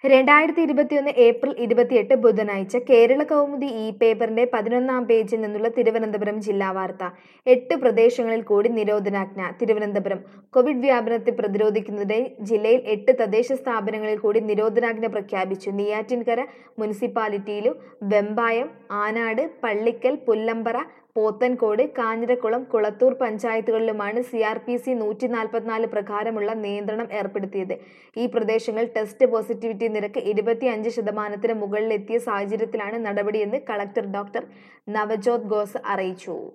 രണ്ടായിരത്തി ഇരുപത്തിയൊന്ന് ഏപ്രിൽ ഇരുപത്തിയെട്ട് ബുധനാഴ്ച കേരള കൗമുദി ഇ പേപ്പറിന്റെ പതിനൊന്നാം പേജിൽ നിന്നുള്ള തിരുവനന്തപുരം ജില്ലാ വാർത്ത എട്ട് പ്രദേശങ്ങളിൽ കൂടി നിരോധനാജ്ഞ തിരുവനന്തപുരം കോവിഡ് വ്യാപനത്തെ പ്രതിരോധിക്കുന്നതിനായി ജില്ലയിൽ എട്ട് തദ്ദേശ സ്ഥാപനങ്ങളിൽ കൂടി നിരോധനാജ്ഞ പ്രഖ്യാപിച്ചു നെയ്യാറ്റിൻകര മുനിസിപ്പാലിറ്റിയിലും വെമ്പായം ആനാട് പള്ളിക്കൽ പുല്ലമ്പറ പോത്തൻകോട് കാഞ്ഞിരക്കുളം കുളത്തൂർ പഞ്ചായത്തുകളിലുമാണ് സി ആർ പി സി നൂറ്റി നാൽപ്പത്തിനാല് പ്രകാരമുള്ള നിയന്ത്രണം ഏർപ്പെടുത്തിയത് ഈ പ്രദേശങ്ങൾ ടെസ്റ്റ് പോസിറ്റിവിറ്റി നിരക്ക് ഇരുപത്തിയഞ്ച് ശതമാനത്തിന് മുകളിലെത്തിയ സാഹചര്യത്തിലാണ് നടപടിയെന്ന് കളക്ടർ ഡോക്ടർ നവജോത് ഖോസ അറിയിച്ചു